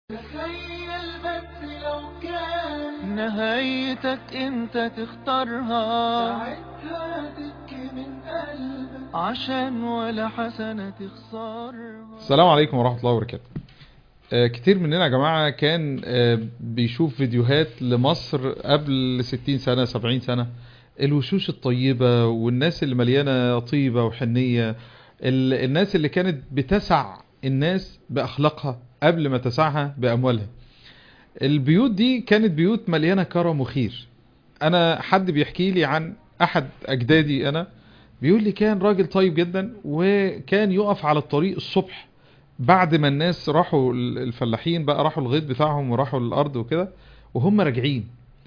تخيل بس لو كان نهايتك انت تختارها ساعتها تبكي من قلبك عشان ولا حسنة تخسرها السلام عليكم ورحمة الله وبركاته آه، كتير مننا يا جماعة كان آه، بيشوف فيديوهات لمصر قبل 60 سنة 70 سنة الوشوش الطيبة والناس اللي مليانة طيبة وحنية ال- الناس اللي كانت بتسع الناس بأخلاقها قبل ما تسعها بأموالها البيوت دي كانت بيوت مليانة كرم وخير أنا حد بيحكي لي عن أحد أجدادي أنا بيقول لي كان راجل طيب جدا وكان يقف على الطريق الصبح بعد ما الناس راحوا ال- الفلاحين بقى راحوا الغيط بتاعهم وراحوا الارض وكده وهم راجعين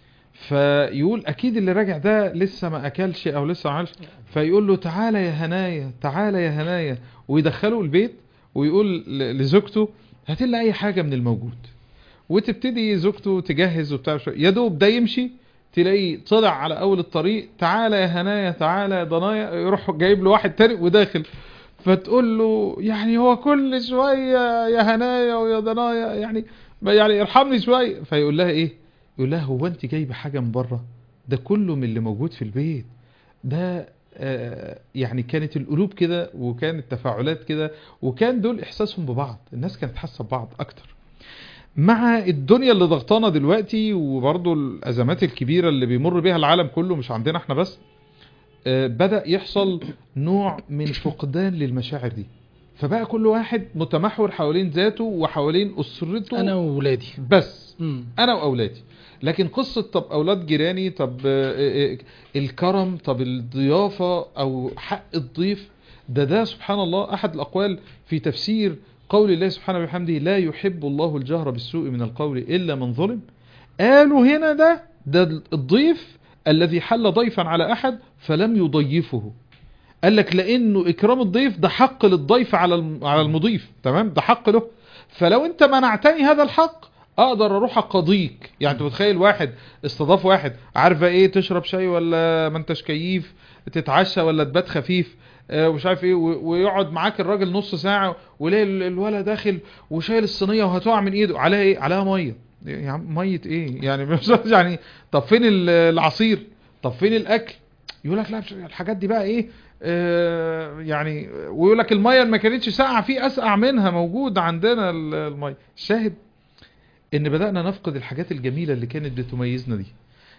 فيقول اكيد اللي راجع ده لسه ما اكلش او لسه ما عملش فيقول له تعالى يا هنايا تعالى يا هنايا ويدخله البيت ويقول ل- لزوجته هات لنا اي حاجه من الموجود وتبتدي زوجته تجهز وبتاع شوية. يا دوب ده يمشي تلاقيه طلع على اول الطريق تعالى يا هنايا تعالى يا ضنايا يروح جايب له واحد تاني وداخل فتقول له يعني هو كل شويه يا هنايا ويا ضنايا يعني يعني ارحمني شويه فيقول لها ايه يقول لها هو انت جايبه حاجه من بره ده كله من اللي موجود في البيت ده آه، يعني كانت القلوب كده وكانت التفاعلات كده وكان دول احساسهم ببعض الناس كانت حاسه ببعض اكتر مع الدنيا اللي ضغطانا دلوقتي وبرضه الازمات الكبيره اللي بيمر بيها العالم كله مش عندنا احنا بس آه، بدأ يحصل نوع من فقدان للمشاعر دي فبقى كل واحد متمحور حوالين ذاته وحوالين أسرته انا وولادي بس امم أنا وأولادي لكن قصة طب أولاد جيراني طب آه، آه، الكرم طب الضيافة أو حق الضيف ده ده سبحان الله أحد الأقوال في تفسير قول الله سبحانه وبحمده لا يحب الله الجهر بالسوء من القول إلا من ظلم قالوا هنا ده ده الضيف الذي حل ضيفا على أحد فلم يضيفه قال لك لانه اكرام الضيف ده حق للضيف على الم- على المضيف تمام ده حق له فلو انت منعتني هذا الحق اقدر اروح اقاضيك يعني انت متخيل واحد استضاف واحد عارفه ايه تشرب شاي ولا ما انتش كيف تتعشى ولا تبات خفيف آه، ومش عارف ايه و- ويقعد معاك الراجل نص ساعه ويلاقي ال- الولد داخل وشايل الصينيه وهتقع من ايده عليها ايه عليها ميه يا عم ميه ايه يعني مش يعني طب فين ال- العصير طب فين الاكل يقول لك لا مش- الحاجات دي بقى ايه آه يعني ويقول لك الميه اللي ما كانتش ساقعه في اسقع منها موجود عندنا ال- الميه الشاهد ان بدانا نفقد الحاجات الجميله اللي كانت بتميزنا دي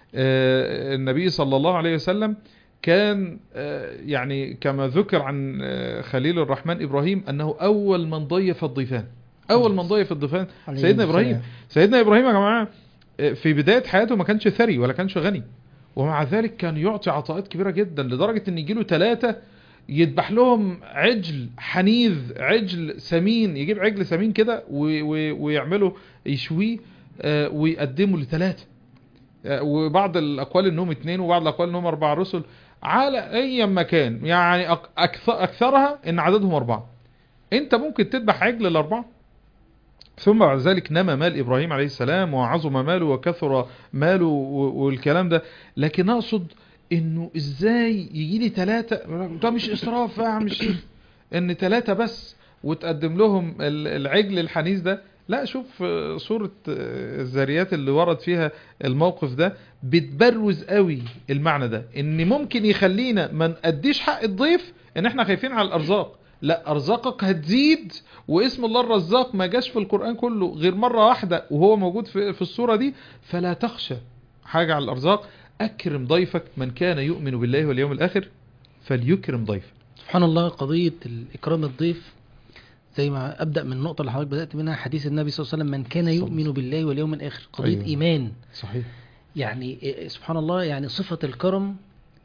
آه النبي صلى الله عليه وسلم كان آه يعني كما ذكر عن آه خليل الرحمن ابراهيم انه اول من ضيف الضيفان اول من ضيف الضيفان عليه سيدنا السلام. ابراهيم سيدنا ابراهيم يا جماعه آه، في بدايه حياته ما كانش ثري ولا كانش غني ومع ذلك كان يعطي عطاءات كبيره جدا لدرجه ان يجي له ثلاثه يذبح لهم عجل حنيذ عجل سمين يجيب عجل سمين كده و- و- ويعمله يشويه آه، ويقدمه لثلاثه آه، وبعض الاقوال انهم اثنين وبعض الاقوال انهم اربع رسل على اي مكان يعني أك- أكثر اكثرها ان عددهم اربعه انت ممكن تذبح عجل الاربعه ثم بعد ذلك نمى مال ابراهيم عليه السلام وعظم ماله وكثر ماله و- والكلام ده لكن اقصد انه ازاي يجي لي ثلاثة ده مش اسراف يا عم الشيخ ان ثلاثة بس وتقدم لهم ال- العجل الحنيذ ده لا شوف آه، سورة آه، الذاريات اللي ورد فيها الموقف ده بتبروز قوي المعنى ده ان ممكن يخلينا ما نأديش حق الضيف ان احنا خايفين على الارزاق لا ارزاقك هتزيد واسم الله الرزاق ما جاش في القرآن كله غير مرة واحدة وهو موجود في, في السورة دي فلا تخشى حاجة على الارزاق اكرم ضيفك من كان يؤمن بالله واليوم الاخر فليكرم ضيفه سبحان الله قضية الإكرام الضيف زي ما أبدأ من النقطة اللي حضرتك بدأت منها حديث النبي صلى الله عليه وسلم من كان صلى يؤمن بالله واليوم الآخر قضية أيوة. أيوة. إيمان صحيح يعني إيه، سبحان الله يعني صفة الكرم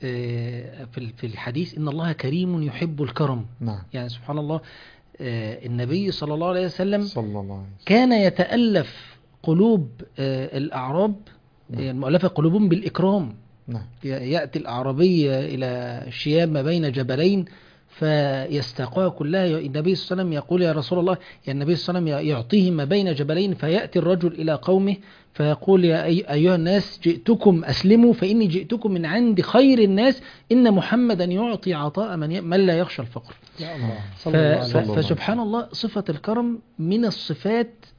آه، في ال- في الحديث إن الله كريم يحب الكرم نعم يعني سبحان الله آه، النبي صلى الله عليه وسلم صلى الله عليه وسلم كان يتألف قلوب آه، الأعراب نعم. آه، المؤلفة قلوبهم بالإكرام نعم يأتي الأعرابي إلى شياب ما بين جبلين فيستاقوها كلها النبي صلى الله عليه وسلم يقول يا رسول الله يا النبي صلى الله عليه وسلم يعطيهم ما بين جبلين فيأتي الرجل إلى قومه فيقول يا أي- أيها الناس جئتكم أسلموا فإني جئتكم من عند خير الناس إن محمدا يعطي عطاء من, ي... من لا يخشى الفقر يا الله ف... صلى الله عليه ف... وسلم. فسبحان الله صفة الكرم من الصفات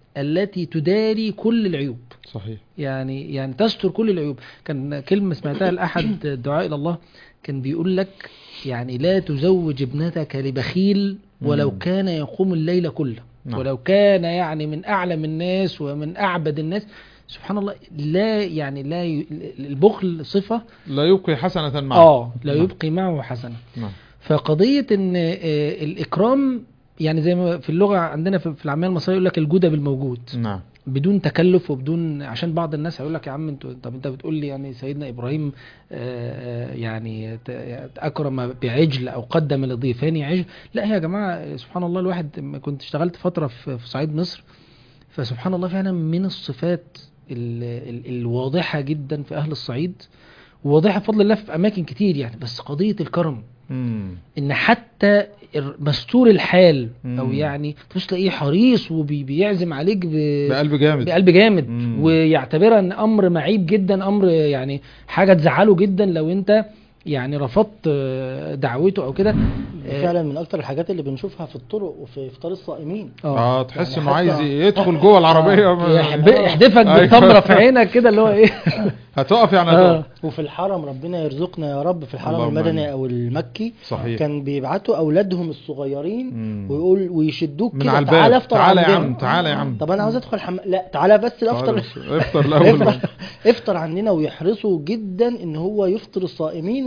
التي تداري كل العيوب صحيح يعني يعني تستر كل العيوب كان كلمة سمعتها لأحد الدعاء إلى الله كان بيقول لك يعني لا تزوج ابنتك لبخيل ولو مم. كان يقوم الليل كله نعم. ولو كان يعني من أعلم الناس ومن أعبد الناس سبحان الله لا يعني لا ي... البخل صفة لا يبقي حسنة معه اه لا نعم. يبقي معه حسنة نعم فقضية ان آه، الإكرام يعني زي ما في اللغة عندنا في في العامية المصرية يقول لك الجودة بالموجود نعم بدون تكلف وبدون عشان بعض الناس هيقول لك يا عم انت طب انت بتقول لي يعني سيدنا ابراهيم آه، آه، يعني ت- اكرم بعجل او قدم لضيفان عجل لا يا جماعه سبحان الله الواحد لما كنت اشتغلت فتره في في صعيد مصر فسبحان الله فعلا من الصفات ال- ال- الواضحه جدا في اهل الصعيد وواضحه بفضل الله في اماكن كتير يعني بس قضيه الكرم مم. ان حتى الر- مستور الحال او مم. يعني تبص تلاقيه حريص وبيعزم عليك ب... بقلب جامد بقلب جامد مم. ويعتبرها ان امر معيب جدا امر يعني حاجه تزعله جدا لو انت يعني رفضت آه، دعوته او كده آه، فعلا من اكتر الحاجات اللي بنشوفها في الطرق وفي افطار الصائمين اه تحس يعني انه حتى- عايز يدخل جوه العربيه ما- يحب- يحدفك أيوة. بالتمره في عينك كده اللي هو ايه هتقف يعني آه. هتقف وفي الحرم ربنا يرزقنا يا رب في الحرم اللهم المدني آمين. او المكي صحيح كان بيبعتوا اولادهم الصغيرين مم. ويقول ويشدوك من كده على تعالى الباب افطر تعالى يا عندنا. عم تعالى يا عم طب انا عاوز ادخل حم... لا تعالى بس افطر افطر الاول افطر افطر عندنا ويحرصوا جدا ان هو يفطر الصائمين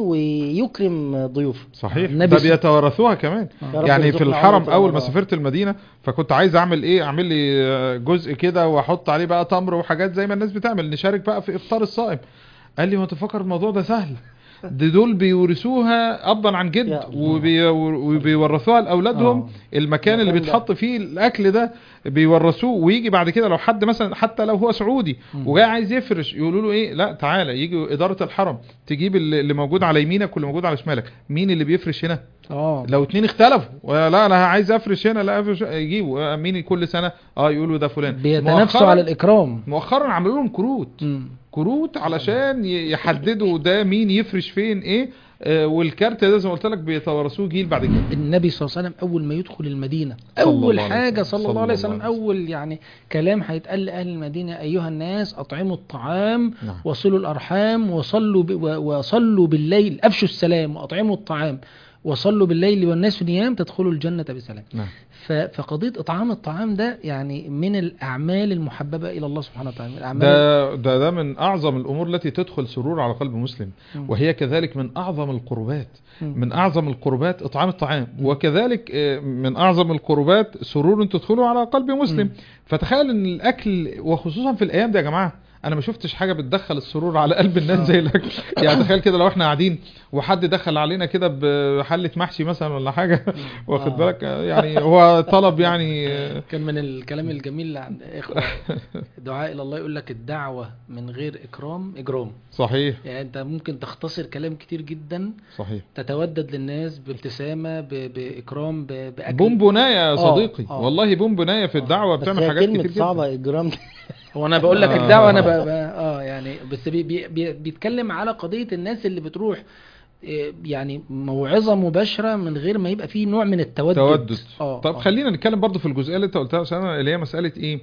ويكرم ضيوفه صحيح النبي ده ص- بيتوارثوها كمان يا رب يعني في يرزقنا الحرم عمرة اول ما رمضان. سافرت المدينه فكنت عايز اعمل ايه اعمل لي جزء كده واحط عليه بقى تمر وحاجات زي ما الناس بتعمل نشارك بقى في افطار الصائم قال لي هو انت فاكر الموضوع ده سهل ده دول بيورثوها ابا عن جد يا الله. وبي وبيورثوها لاولادهم آه. المكان اللي المكان ده. بيتحط فيه الاكل ده بيورثوه ويجي بعد كده لو حد مثلا حتى لو هو سعودي وجاي عايز يفرش يقولوا له ايه لا تعالى يجي اداره الحرم تجيب اللي اللي موجود على يمينك واللي موجود على شمالك مين اللي بيفرش هنا اه لو اتنين اختلفوا ولا انا عايز افرش هنا لا افرش يجيبوا مين كل سنه اه يقولوا ده فلان بيتنافسوا مؤخراً- على الاكرام مؤخرا عملوا لهم كروت مم. كروت علشان ي- يحددوا ده مين يفرش فين ايه آه والكارت ده زي ما قلت لك بيتوارثوه جيل بعد جيل النبي صلى الله عليه وسلم اول ما يدخل المدينه صلى اول الله عليه حاجه وسلم. صلى صلى الله عليه الله وسلم عليه وسلم. اول يعني كلام هيتقال لاهل المدينه ايها الناس اطعموا الطعام نعم. وصلوا الارحام وصلوا ب... و- وصلوا بالليل افشوا السلام واطعموا الطعام وصلوا بالليل والناس نيام تدخلوا الجنه بسلام نعم ف... فقضيه اطعام الطعام ده يعني من الاعمال المحببه الى الله سبحانه وتعالى الاعمال ده ده ده من اعظم الامور التي تدخل سرور على قلب مسلم مم. وهي كذلك من اعظم القربات مم. من اعظم القربات اطعام الطعام وكذلك آه، من اعظم القربات سرور تدخله على قلب مسلم مم. فتخيل ان الاكل وخصوصا في الايام دي يا جماعه انا ما شفتش حاجه بتدخل السرور على قلب الناس زي الاكل يعني تخيل كده لو احنا قاعدين وحد دخل علينا كده بحله محشي مثلا ولا حاجه واخد آه. بالك آه، يعني هو طلب يعني آه، كان من الكلام الجميل اللي عند اخوة دعاء الى الله يقول لك الدعوه من غير اكرام اجرام صحيح يعني انت ممكن تختصر كلام كتير جدا صحيح تتودد للناس بابتسامه ب... باكرام ب... باكل بونبونايه يا آه، صديقي آه. والله بونبونايه في الدعوه بس بتعمل هي حاجات كلمة كتير صعبة جدا اجرام دي. هو انا بقول لك آه. الدعوه انا ب... ب... اه يعني بس بي... بي... بي... بيتكلم على قضيه الناس اللي بتروح إيه، يعني موعظه مباشره من غير ما يبقى فيه نوع من التودد تودد اه طب آه. خلينا نتكلم برضو في الجزئيه اللي انت قلتها يا أسامة، اللي هي مساله ايه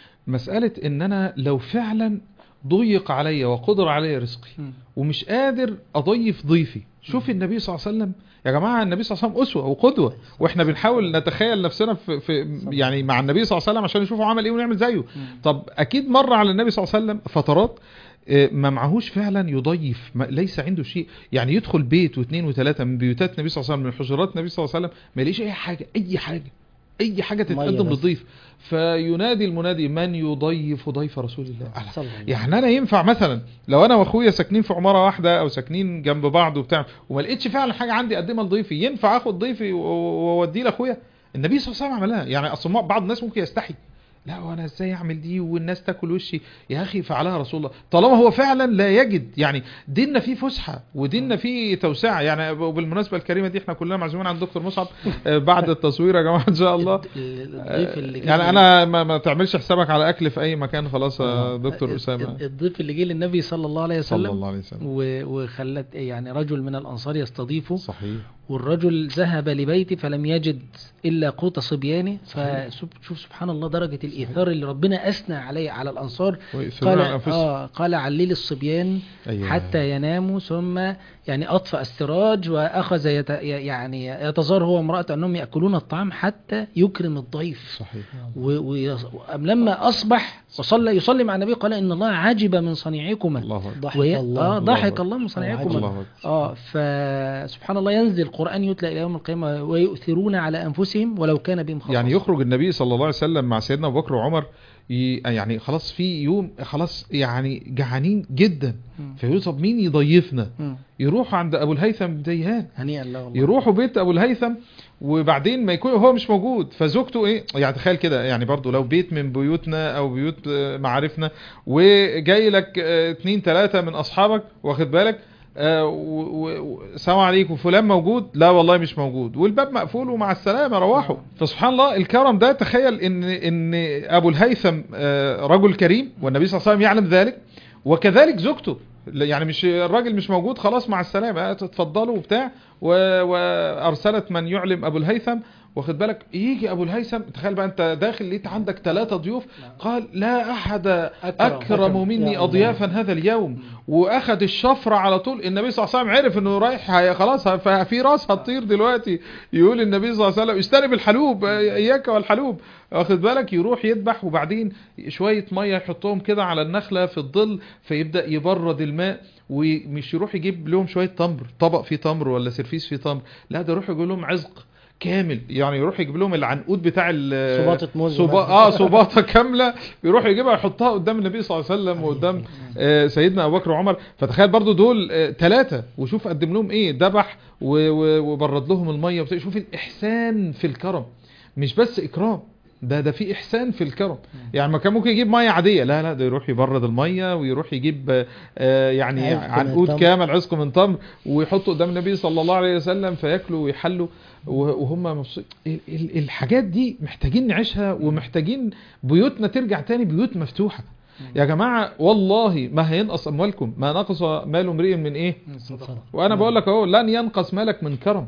مساله ان انا لو فعلا ضيق عليا وقدر عليا رزقي مم. ومش قادر اضيف ضيفي شوف النبي صلى الله عليه وسلم يا جماعه النبي صلى الله عليه وسلم اسوه وقدوه واحنا بنحاول نتخيل نفسنا في, في يعني مع النبي صلى الله عليه وسلم عشان نشوفه عمل ايه ونعمل زيه طب اكيد مر على النبي صلى الله عليه وسلم فترات آه، ما معهوش فعلا يضيف ما ليس عنده شيء يعني يدخل بيت واثنين وثلاثه من بيوتات النبي صلى الله عليه وسلم من حجرات النبي صلى الله عليه وسلم ما يلاقيش اي حاجه اي حاجه اي حاجه تتقدم بس. للضيف فينادي المنادي من يضيف ضيف رسول الله أهلا. صلى الله عليه يعني انا ينفع مثلا لو انا واخويا ساكنين في عماره واحده او ساكنين جنب بعض وبتاع وما لقيتش فعلا حاجه عندي اقدمها لضيفي ينفع اخد ضيفي و- واوديه لاخويا النبي صلى الله عليه وسلم عملها يعني اصل ما- بعض الناس ممكن يستحي لا وانا ازاي اعمل دي والناس تاكل وشي يا اخي فعلها رسول الله طالما هو فعلا لا يجد يعني ديننا فيه فسحه وديننا فيه توسعه يعني وبالمناسبه الكريمه دي احنا كلنا معزومين عند دكتور مصعب آه، بعد التصوير يا جماعه ان شاء الله الض- الضيف اللي جه يعني انا ما, ما تعملش حسابك على اكل في اي مكان خلاص يا دكتور الض- اسامه الضيف اللي جه للنبي صلى الله عليه وسلم صلى الله عليه وسلم و- وخلت يعني رجل من الانصار يستضيفه صحيح والرجل ذهب لبيته فلم يجد إلا قوت صبيانه فشوف سبحان الله درجة الإيثار اللي ربنا أثنى عليه على الأنصار ويؤثرون قال على أنفسهم. آه قال علل الصبيان أيوة. حتى يناموا ثم يعني أطفأ السراج وأخذ يت يعني يتظاهر هو وامرأته أنهم يأكلون الطعام حتى يكرم الضيف صحيح و- ويص- لما أصبح وصلى يصلي مع النبي قال إن الله عجب من صنيعكما الله أكبر ضحك وهي- الله آه الله ضحك أكبر. الله من الله صنيعكما أكبر. اه فسبحان الله ينزل القرآن يتلى إلى يوم القيامة ويؤثرون على أنفسهم ولو كان بهم خصاصة يعني يخرج النبي صلى الله عليه وسلم مع سيدنا ابو بكر وعمر ي- يعني خلاص في يوم خلاص يعني جعانين جدا مم. فيقولوا طب مين يضيفنا مم. يروحوا عند ابو الهيثم بن ديهان هنيئا له والله. يروحوا بيت ابو الهيثم وبعدين ما يكون هو مش موجود فزوجته ايه يعني تخيل كده يعني برضو لو بيت من بيوتنا او بيوت آه، معارفنا وجاي لك آه، اتنين تلاتة من اصحابك واخد بالك آه، و- و- و- السلام عليكم فلان موجود لا والله مش موجود والباب مقفول ومع السلامه روحوا فسبحان الله الكرم ده تخيل ان ان ابو الهيثم آه، رجل كريم والنبي صلى الله عليه وسلم يعلم ذلك وكذلك زوجته يعني مش الراجل مش موجود خلاص مع السلامه آه، اتفضلوا وبتاع و- وارسلت من يعلم ابو الهيثم واخد بالك يجي ابو الهيثم تخيل بقى انت داخل لقيت عندك ثلاثة ضيوف قال لا احد أكرم. اكرم مني يا الله. اضيافا هذا اليوم واخد الشفرة على طول النبي صلى الله عليه وسلم عرف انه رايح هي- خلاص ه- في راس هتطير دلوقتي يقول النبي صلى الله عليه وسلم استنب الحلوب اياك والحلوب واخد بالك يروح يذبح وبعدين شوية مية يحطهم كده على النخلة في الظل فيبدأ يبرد الماء ومش يروح يجيب لهم شوية تمر طبق فيه تمر ولا سرفيس فيه تمر لا ده يروح يجيب لهم عزق كامل يعني يروح يجيب لهم العنقود بتاع ال صباطة موز صبا... مثلا. اه صباطه كامله يروح يجيبها يحطها قدام النبي صلى الله عليه وسلم وقدام آه سيدنا ابو بكر وعمر فتخيل برضو دول آه ثلاثه وشوف قدم لهم ايه ذبح و... و... وبرد لهم الميه وبتاع. شوف الاحسان في الكرم مش بس اكرام ده ده في احسان في الكرم يعني ما كان ممكن يجيب ميه عاديه لا لا ده يروح يبرد الميه ويروح يجيب آه يعني عزق من عنقود التمر. كامل عزق من تمر ويحطه قدام النبي صلى الله عليه وسلم فياكلوا ويحلوا و- وهم مبسوط ال- ال- الحاجات دي محتاجين نعيشها ومحتاجين بيوتنا ترجع تاني بيوت مفتوحة يا جماعة والله ما هينقص أموالكم ما نقص مال امرئ من إيه صدقة. وأنا بقول لك أهو لن ينقص مالك من كرم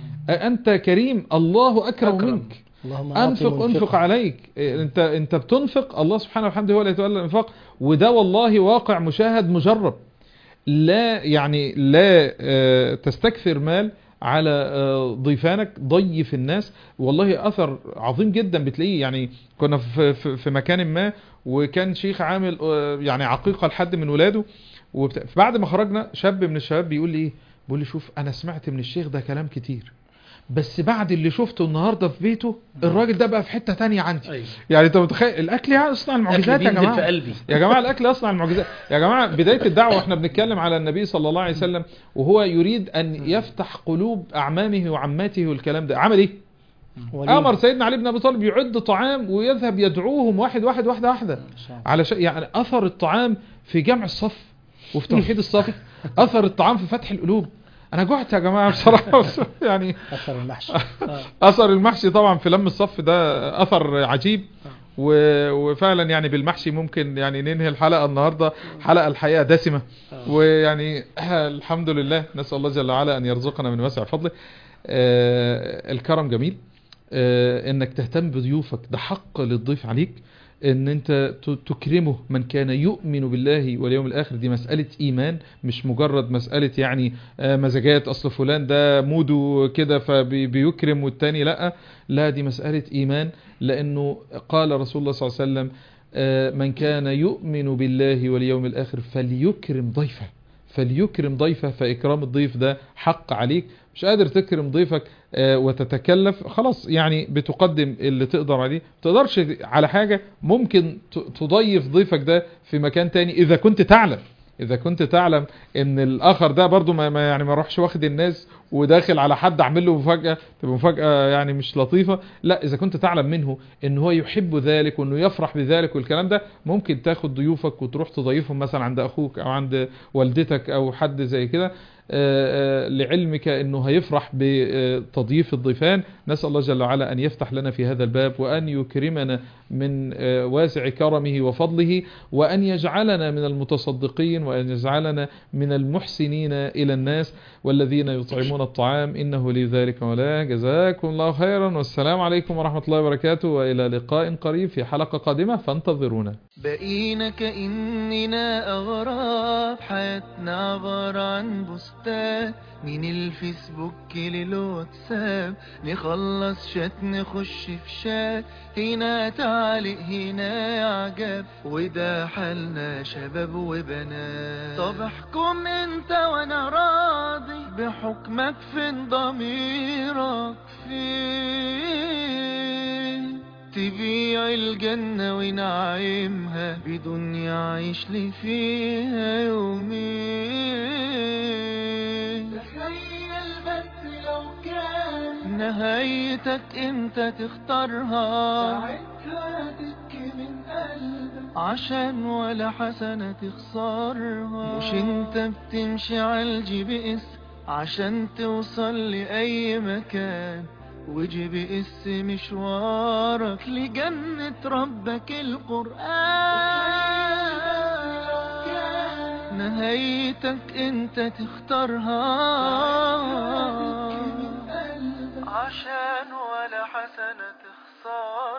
أنت كريم الله أكرم, أكرم. منك اللهم أعط انفق منفقا. انفق عليك إيه، انت انت بتنفق الله سبحانه وبحمده هو اللي يتولى الانفاق وده والله واقع مشاهد مجرب لا يعني لا آه، تستكثر مال على آه، ضيفانك ضيف الناس والله اثر عظيم جدا بتلاقيه يعني كنا في في في مكان ما وكان شيخ عامل آه، يعني عقيقه لحد من ولاده وبت... بعد ما خرجنا شاب من الشباب بيقول لي ايه بيقول لي شوف انا سمعت من الشيخ ده كلام كتير بس بعد اللي شفته النهارده في بيته الراجل ده بقى في حته تانية عندي أيوة. يعني انت متخيل الاكل يعني يصنع المعجزات يا بينزل في جماعه قلبي يا جماعه الاكل يصنع المعجزات يا جماعه بدايه الدعوه احنا بنتكلم على النبي صلى الله عليه وسلم وهو يريد ان يفتح قلوب اعمامه وعماته والكلام ده عمل ايه وليد. امر سيدنا علي بن ابي طالب يعد طعام ويذهب يدعوهم واحد واحد واحده واحده علشان يعني اثر الطعام في جمع الصف وفي توحيد الصف اثر الطعام في فتح القلوب انا جعت يا جماعه بصراحه بس يعني أثر المحشي اثر المحشي طبعا في لم الصف ده اثر عجيب و- وفعلا يعني بالمحشي ممكن يعني ننهي الحلقه النهارده حلقه الحقيقه دسمه ويعني الحمد لله نسال الله جل وعلا ان يرزقنا من واسع فضله آه، الكرم جميل آه، انك تهتم بضيوفك ده حق للضيف عليك ان انت ت- تكرمه من كان يؤمن بالله واليوم الاخر دي مسألة ايمان مش مجرد مسألة يعني آه، مزاجات اصل فلان ده موده كده فبيكرم والتاني لا لا دي مسألة ايمان لانه قال رسول الله صلى الله عليه وسلم آه، من كان يؤمن بالله واليوم الاخر فليكرم ضيفه فليكرم ضيفه فإكرام الضيف ده حق عليك مش قادر تكرم ضيفك آه، وتتكلف خلاص يعني بتقدم اللي تقدر عليه تقدرش على حاجة ممكن ت- تضيف ضيفك ده في مكان تاني إذا كنت تعلم إذا كنت تعلم إن الآخر ده برضو ما ما- يعني ما روحش واخد الناس وداخل على حد عامل له مفاجأة تبقى مفاجأة يعني مش لطيفة لا إذا كنت تعلم منه إن هو يحب ذلك وإنه يفرح بذلك والكلام ده ممكن تاخد ضيوفك وتروح تضيفهم مثلا عند أخوك أو عند والدتك أو حد زي كده آه، آه، لعلمك انه هيفرح بتضييف الضيفان نسأل الله جل وعلا ان يفتح لنا في هذا الباب وان يكرمنا من آه، واسع كرمه وفضله وان يجعلنا من المتصدقين وان يجعلنا من المحسنين الى الناس والذين يطعمون الطعام انه لذلك مولاه جزاكم الله خيرا والسلام عليكم ورحمة الله وبركاته والى لقاء قريب في حلقة قادمة فانتظرونا بقينا كأننا أغراب حياتنا عبارة عن بوستات من الفيسبوك للواتساب نخلص شات نخش في شات هنا تعليق هنا إعجاب وده حالنا شباب وبنات طب احكم انت وانا راضي بحكمك فين ضميرك فين تبيع الجنة ونعيمها بدنيا عيش لي فيها يومين تخيل بس لو كان نهايتك انت تختارها ساعتها تبكي من قلبك عشان ولا حسنة تخسرها مش انت بتمشي على الجي بي اس عشان توصل لأي مكان وجي بي اس مشوارك لجنة ربك القرآن نهايتك انت تختارها تبكي من قلبك عشان ولا حسنة تخسر